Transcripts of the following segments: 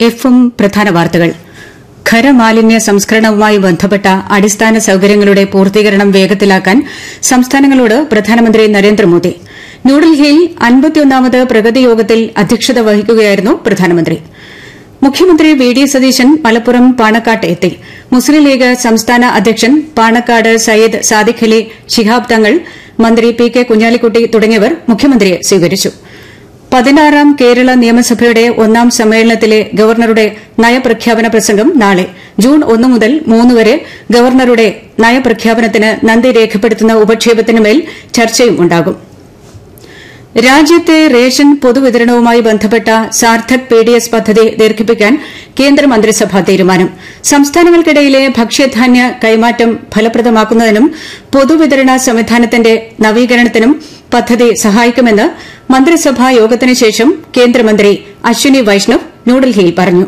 എഫും പ്രധാന വാർത്തകൾ ഖരമാലിന്യ സംസ്കരണവുമായി ബന്ധപ്പെട്ട അടിസ്ഥാന സൌകര്യങ്ങളുടെ പൂർത്തീകരണം വേഗത്തിലാക്കാൻ സംസ്ഥാനങ്ങളോട് പ്രധാനമന്ത്രി നരേന്ദ്രമോദി ന്യൂഡൽഹിയിൽ അൻപത്തിയൊന്നാമത് പ്രഗതി യോഗത്തിൽ അധ്യക്ഷത വഹിക്കുകയായിരുന്നു പ്രധാനമന്ത്രി മുഖ്യമന്ത്രി വി ഡി സതീശൻ മലപ്പുറം പാണക്കാട്ട് എത്തി മുസ്ലിം ലീഗ് സംസ്ഥാന അധ്യക്ഷൻ പാണക്കാട് സയ്യിദ് സാദിഖ് അലി ശിഹാബ് തങ്ങൾ മന്ത്രി പി കെ കുഞ്ഞാലിക്കുട്ടി തുടങ്ങിയവർ മുഖ്യമന്ത്രിയെ സ്വീകരിച്ചു പതിനാറാം കേരള നിയമസഭയുടെ ഒന്നാം സമ്മേളനത്തിലെ ഗവർണറുടെ നയപ്രഖ്യാപന പ്രസംഗം നാളെ ജൂൺ ഒന്ന് മുതൽ മൂന്ന് വരെ ഗവർണറുടെ നയപ്രഖ്യാപനത്തിന് നന്ദി രേഖപ്പെടുത്തുന്ന ഉപക്ഷേപത്തിനുമേൽ ചർച്ചയും ഉണ്ടാകും രാജ്യത്തെ റേഷൻ പൊതുവിതരണവുമായി ബന്ധപ്പെട്ട സാർത്ഥക് പി ഡി എസ് പദ്ധതി ദീർഘിപ്പിക്കാൻ കേന്ദ്രമന്ത്രിസഭാ തീരുമാനം സംസ്ഥാനങ്ങൾക്കിടയിലെ ഭക്ഷ്യധാന്യ കൈമാറ്റം ഫലപ്രദമാക്കുന്നതിനും പൊതുവിതരണ സംവിധാനത്തിന്റെ നവീകരണത്തിനും പദ്ധതി സഹായിക്കുമെന്ന് മന്ത്രിസഭാ യോഗത്തിന് ശേഷം കേന്ദ്രമന്ത്രി അശ്വിനി വൈഷ്ണവ് ന്യൂഡൽഹിയിൽ പറഞ്ഞു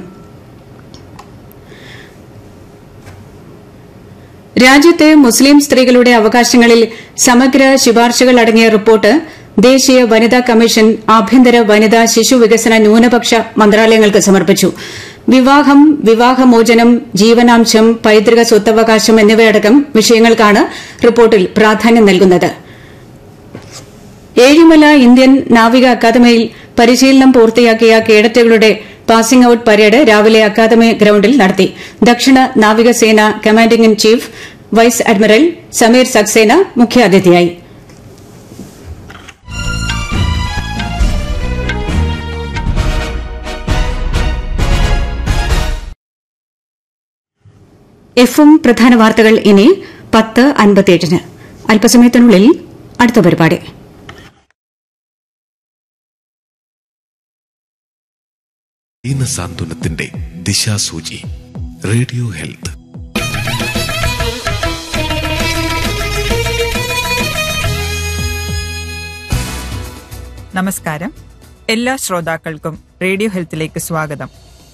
രാജ്യത്തെ മുസ്ലിം സ്ത്രീകളുടെ അവകാശങ്ങളിൽ സമഗ്ര ശുപാർശകൾ അടങ്ങിയ റിപ്പോർട്ട് ദേശീയ വനിതാ കമ്മീഷൻ ആഭ്യന്തര വനിതാ ശിശു വികസന ന്യൂനപക്ഷ മന്ത്രാലയങ്ങൾക്ക് സമർപ്പിച്ചു വിവാഹം വിവാഹമോചനം ജീവനാംശം പൈതൃക സ്വത്തവകാശം എന്നിവയടക്കം വിഷയങ്ങൾക്കാണ് റിപ്പോർട്ടിൽ പ്രാധാന്യം നൽകുന്നത് ഏഴിമല ഇന്ത്യൻ നാവിക അക്കാദമിയിൽ പരിശീലനം പൂർത്തിയാക്കിയ കേഡറ്റുകളുടെ പാസിംഗ് ഔട്ട് പരേഡ് രാവിലെ അക്കാദമി ഗ്രൌണ്ടിൽ നടത്തി ദക്ഷിണ നാവികസേന commanding in chief vice admiral Sameer Saxena മുഖ്യാതിഥിയായി എഫും പ്രധാന വാർത്തകൾ ഇനി പത്ത് അൻപത്തിയെട്ടിന് അല്പസമയത്തിനുള്ളിൽ അടുത്ത പരിപാടി ദീന സാന്ത്വനത്തിന്റെ ദിശാസൂചി റേഡിയോ ഹെൽത്ത് നമസ്കാരം എല്ലാ ശ്രോതാക്കൾക്കും റേഡിയോ ഹെൽത്തിലേക്ക് സ്വാഗതം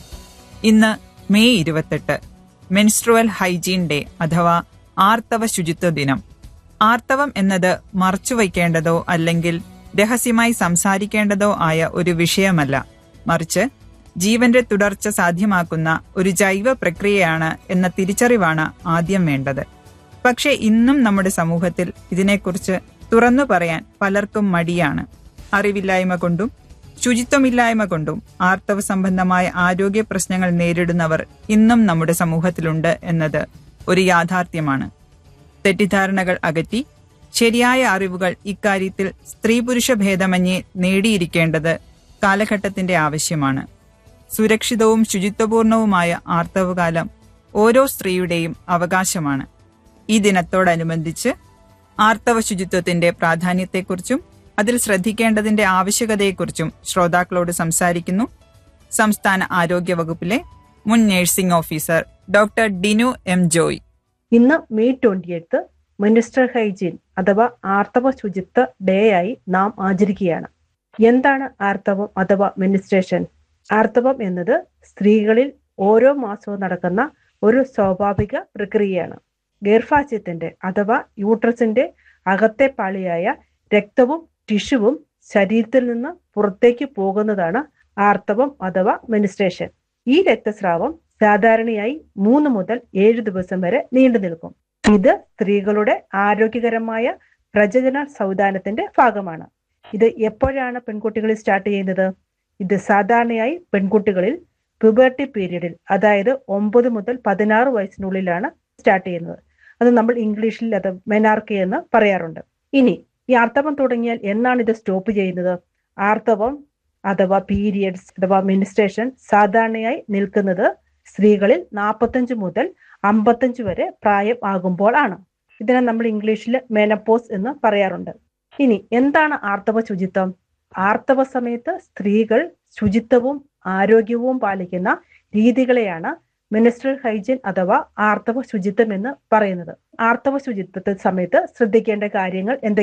ഇന്ന് മെയ് ഇരുപത്തെട്ട് മെൻസ്ട്രുവൽ ഹൈജീൻ ഡേ അഥവാ ആർത്തവ ശുചിത്വ ദിനം ആർത്തവം എന്നത് മറച്ചുവയ്ക്കേണ്ടതോ അല്ലെങ്കിൽ രഹസ്യമായി സംസാരിക്കേണ്ടതോ ആയ ഒരു വിഷയമല്ല മറിച്ച് ജീവന്റെ തുടർച്ച സാധ്യമാക്കുന്ന ഒരു ജൈവ പ്രക്രിയയാണ് എന്ന തിരിച്ചറിവാണ് ആദ്യം വേണ്ടത് പക്ഷേ ഇന്നും നമ്മുടെ സമൂഹത്തിൽ ഇതിനെക്കുറിച്ച് തുറന്നു പറയാൻ പലർക്കും മടിയാണ് അറിവില്ലായ്മ കൊണ്ടും ശുചിത്വമില്ലായ്മ കൊണ്ടും ആർത്തവ സംബന്ധമായ ആരോഗ്യ പ്രശ്നങ്ങൾ നേരിടുന്നവർ ഇന്നും നമ്മുടെ സമൂഹത്തിലുണ്ട് എന്നത് ഒരു യാഥാർത്ഥ്യമാണ് തെറ്റിദ്ധാരണകൾ അകറ്റി ശരിയായ അറിവുകൾ ഇക്കാര്യത്തിൽ സ്ത്രീ പുരുഷ ഭേദമന്യേ നേടിയിരിക്കേണ്ടത് കാലഘട്ടത്തിന്റെ ആവശ്യമാണ് സുരക്ഷിതവും ശുചിത്വപൂർണവുമായ ആർത്തവകാലം ഓരോ സ്ത്രീയുടെയും അവകാശമാണ് ഈ ദിനത്തോടനുബന്ധിച്ച് ആർത്തവ ശുചിത്വത്തിന്റെ പ്രാധാന്യത്തെക്കുറിച്ചും അതിൽ ശ്രദ്ധിക്കേണ്ടതിന്റെ ആവശ്യകതയെക്കുറിച്ചും ശ്രോതാക്കളോട് സംസാരിക്കുന്നു സംസ്ഥാന ആരോഗ്യ വകുപ്പിലെ മുൻ nursing officer doctor Dinu M Joy ഇന്ന് May twenty eighth menstrual hygiene അഥവാ ആർത്തവ ശുചിത്വ ഡേ ആയി നാം ആചരിക്കുകയാണ് എന്താണ് ആർത്തവം അഥവാ മിനിസ്ട്രേഷൻ ആർത്തവം എന്നത് സ്ത്രീകളിൽ ഓരോ മാസവും നടക്കുന്ന ഒരു സ്വാഭാവിക പ്രക്രിയയാണ് ഗർഭാശയത്തിന്റെ അഥവാ യൂട്രസിന്റെ അകത്തെ പാളിയായ രക്തവും ടിഷ്യുവും ശരീരത്തിൽ നിന്ന് പുറത്തേക്ക് പോകുന്നതാണ് ആർത്തവം അഥവാ മെനിസ്ട്രേഷൻ ഈ രക്തസ്രാവം സാധാരണയായി മൂന്ന് മുതൽ ഏഴ് ദിവസം വരെ നീണ്ടു നിൽക്കും ഇത് സ്ത്രീകളുടെ ആരോഗ്യകരമായ പ്രജനന സൗദാനത്തിന്റെ ഭാഗമാണ് ഇത് എപ്പോഴാണ് പെൺകുട്ടികളിൽ സ്റ്റാർട്ട് ചെയ്യുന്നത് ഇത് സാധാരണയായി പെൺകുട്ടികളിൽ പ്യൂബർട്ടി പീരീഡിൽ അതായത് ഒമ്പത് മുതൽ പതിനാറ് വയസ്സിനുള്ളിലാണ് സ്റ്റാർട്ട് ചെയ്യുന്നത് അത് നമ്മൾ ഇംഗ്ലീഷിൽ അത് മെനാർക്കി എന്ന് പറയാറുണ്ട് ഇനി ഈ ആർത്തവം തുടങ്ങിയാൽ എന്നാണ് ഇത് സ്റ്റോപ്പ് ചെയ്യുന്നത് ആർത്തവം അഥവാ പീരിയഡ്സ് അഥവാ മിനിസ്ട്രേഷൻ സാധാരണയായി നിൽക്കുന്നത് സ്ത്രീകളിൽ നാൽപ്പത്തഞ്ച് മുതൽ അമ്പത്തഞ്ച് വരെ പ്രായം ആകുമ്പോൾ ആണ് ഇതിനെ നമ്മൾ ഇംഗ്ലീഷിൽ മെനപ്പോസ് എന്ന് പറയാറുണ്ട് ഇനി എന്താണ് ആർത്തവ ശുചിത്വം ആർത്തവ സമയത്ത് സ്ത്രീകൾ ശുചിത്വവും ആരോഗ്യവും പാലിക്കുന്ന രീതികളെയാണ് മിനിസ്ട്രൽ ഹൈജീൻ അഥവാ ആർത്തവ ശുചിത്വം എന്ന് പറയുന്നത് ആർത്തവ ശുചിത്വത്തെ സമയത്ത് ശ്രദ്ധിക്കേണ്ട കാര്യങ്ങൾ എന്തൊക്കെ